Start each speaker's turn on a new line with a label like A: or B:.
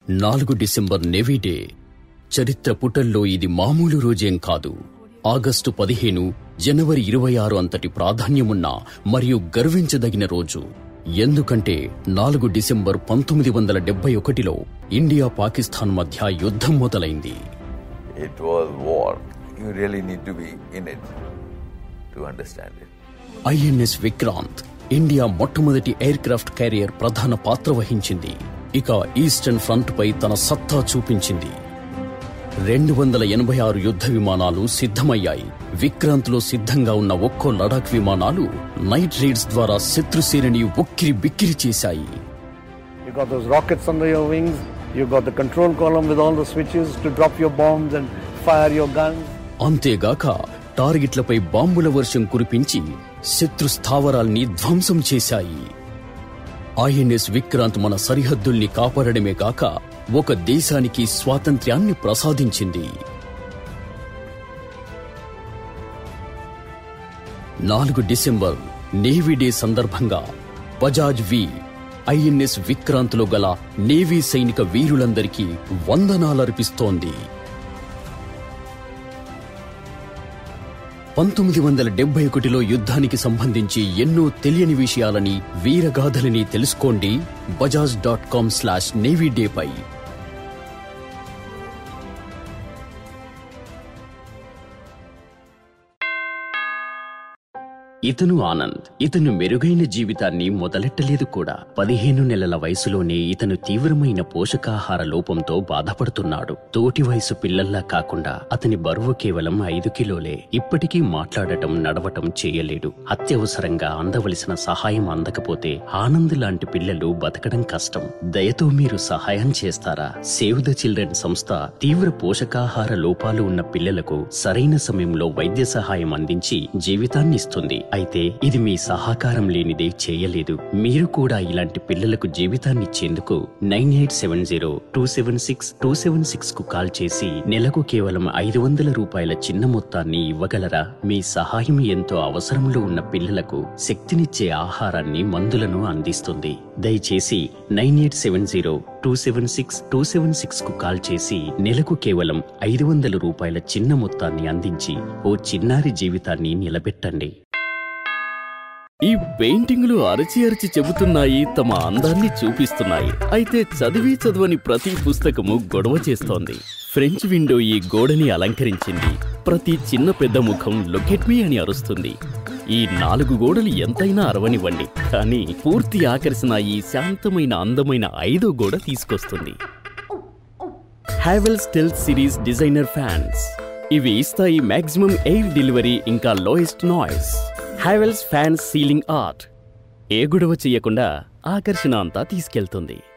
A: నాలుగు December navy day చరిత్ర పుటల్లో ఇది మామూలు రోజేం కాదు ఆగస్టు పదిహేను జనవరి ఇరవై ఆరు అంతటి ప్రాధాన్యమున్న మరియు గర్వించదగిన రోజు ఎందుకంటే నాలుగు డిసెంబర్ పంతొమ్మిది వందల డెబ్బై ఒకటిలో ఇండియా పాకిస్తాన్ మధ్య యుద్ధం మొదలైంది
B: It was war. You really need to be in it to understand it.
A: INS Vikrant India మొట్టమొదటి ఎయిర్ క్రాఫ్ట్ క్యారియర్ ప్రధాన పాత్ర వహించింది ఇక ఈస్టర్న్ ఫ్రంట్ పై తన సత్తా చూపించింది రెండు వందల ఎనభై ఆరు యుద్ధ విమానాలు సిద్ధమయ్యాయి విక్రాంత్ లో సిద్ధంగా ఉన్న ఒక్కో లడాక్ విమానాలు నైట్ రైడ్స్ ద్వారా శత్రుసేనని ఉక్కిరి బిక్కిరి చేశాయి
C: You got those rockets under your wings. You got the control column with all the switches to drop your bombs and fire your guns.
A: అంతేగాక టార్గెట్లపై బాంబుల వర్షం కురిపించి శత్రు స్థావరాల్ని ధ్వంసం చేశాయి ఐఎన్ఎస్ విక్రాంత్ మన సరిహద్దుల్ని కాపాడడమే కాక ఒక దేశానికి స్వాతంత్ర్యాన్ని ప్రసాదించింది నాలుగు డిసెంబర్ నేవీ డే సందర్భంగా బజాజ్ వి ఐఎన్ఎస్ విక్రాంత్లో గల నేవీ సైనిక వీరులందరికీ వందనాలర్పిస్తోంది పంతొమ్మిది వందల డెబ్బై ఒకటిలో యుద్ధానికి సంబంధించి ఎన్నో తెలియని విషయాలని వీరగాథలని తెలుసుకోండి Bajaj dot com slash navy day పై ఇతను ఆనంద్ ఇతను మెరుగైన జీవితాన్ని మొదలెట్టలేదు కూడా పదిహేను నెలల వయసులోనే ఇతను తీవ్రమైన పోషకాహార లోపంతో బాధపడుతున్నాడు తోటి వయసు పిల్లల్లా కాకుండా అతని బరువు కేవలం ఐదు కిలోలే ఇప్పటికీ మాట్లాడటం నడవటం చేయలేడు అత్యవసరంగా అందవలసిన సహాయం అందకపోతే ఆనంద్ లాంటి పిల్లలు బతకడం కష్టం దయతో మీరు సహాయం చేస్తారా సేవ్ ద చిల్డ్రన్ సంస్థ తీవ్ర పోషకాహార లోపాలు ఉన్న పిల్లలకు సరైన సమయంలో వైద్య సహాయం అందించి జీవితాన్ని ఇస్తుంది అయితే ఇది మీ సహకారం లేనిదే చేయలేదు మీరు కూడా ఇలాంటి పిల్లలకు జీవితాన్ని ఇచ్చేందుకు nine eight seven zero two seven six two seven six కు కాల్ చేసి నెలకు కేవలం ఐదు వందల రూపాయల చిన్న మొత్తాన్ని ఇవ్వగలరా మీ సహాయం ఎంతో అవసరంలో ఉన్న పిల్లలకు శక్తినిచ్చే ఆహారాన్ని మందులను అందిస్తుంది దయచేసి nine eight seven zero two seven six two seven six కు కాల్ చేసి నెలకు కేవలం ఐదు వందల రూపాయల చిన్న మొత్తాన్ని అందించి ఓ చిన్నారి జీవితాన్ని నిలబెట్టండి
D: ఈ పెయింటింగ్లు అరచి అరచి చెబుతున్నాయి తమ అందాన్ని చూపిస్తున్నాయి అయితే చదివి చదవని ప్రతి పుస్తకము గొడవ చేస్తోంది ఫ్రెంచ్ విండో ఈ గోడని అలంకరించింది ప్రతి చిన్న పెద్ద ముఖం లొకెట్ మీ అని అరుస్తుంది ఈ నాలుగు గోడలు ఎంతైనా అరవనివ్వండి కానీ పూర్తి ఆకర్షణ ఈ శాంతమైన అందమైన ఐదో గోడ తీసుకొస్తుంది Havells stealth series designer fans ఇవి ఇస్తాయి మాక్సిమం ఎయిర్ డెలివరీ ఇంకా lowest noise Havells fans ceiling art ఏ గొడవ చెయ్యకుండా ఆకర్షణ అంతా తీసుకెళ్తుంది